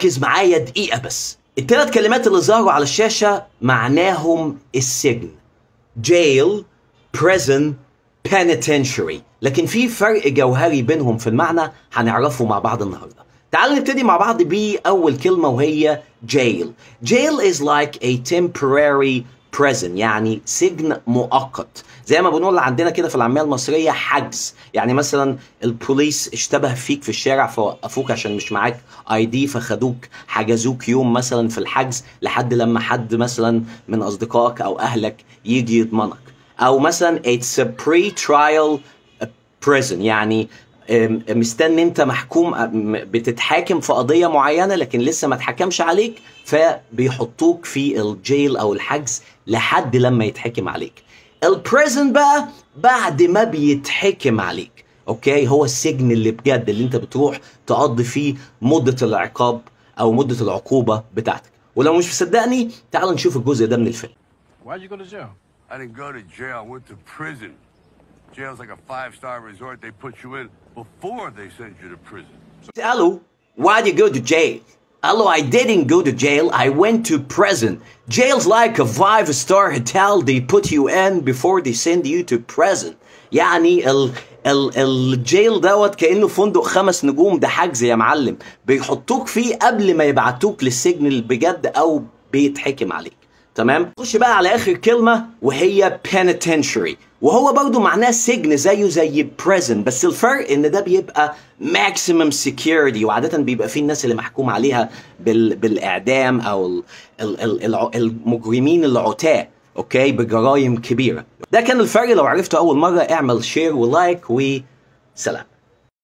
ركز معايا دقيقة بس الثلاث كلمات اللي ظهروا على الشاشة معناهم السجن jail prison penitentiary لكن في فرق جوهري بينهم في المعنى هنعرفه مع بعض النهارده تعالوا نبتدي مع بعض بأول كلمة وهي jail jail is like a temporary prison يعني سجن مؤقت زي ما بنقول عندنا كده في العامية المصرية حجز يعني مثلا البوليس اشتبه فيك في الشارع فوقفوك عشان مش معاك اي دي فخدوك حجزوك يوم مثلا في الحجز لحد لما حد مثلا من اصدقائك او اهلك يجي يضمنك او مثلا it's a pre-trial prison يعني ام- مستني انت محكوم ام- بتتحاكم في قضية معينة لكن لسه ما اتحكمش عليك فبيحطوك في الجيل او الحجز لحد لما يتحكم عليك البريزن بقى بعد ما بيتحكم عليك اوكي هو السجن اللي بجد اللي انت بتروح تقضي فيه مدة العقاب او مدة العقوبة بتاعتك ولو مش مصدقني تعال نشوف الجزء ده من الفيلم Why'd you go to jail? I didn't go to jail. I went to prison. Jail's like a five-star resort. They put you in before they send you to prison. Hello, why'd you go to jail? Hello, I didn't go to jail. I went to prison. Jail's like a five-star hotel. They put you in before they send you to prison. يعني ال ال الجيل دوت كانه فندق خمس نجوم ده حجز يا معلم بيحطوك فيه قبل ما يبعتوك للسجن اللي بجد او بيتحكم عليك تمام خش بقى على اخر كلمه وهي penitentiary وهو برضو معناه سجن زيه زي prison بس الفرق ان ده بيبقى maximum security وعاده بيبقى فيه الناس اللي محكوم عليها بال بالاعدام او ال ال ال الع- المجرمين العتاة اوكي بجرائم كبيره ده كان الفرق لو عرفته اول مره اعمل شير ولايك وسلام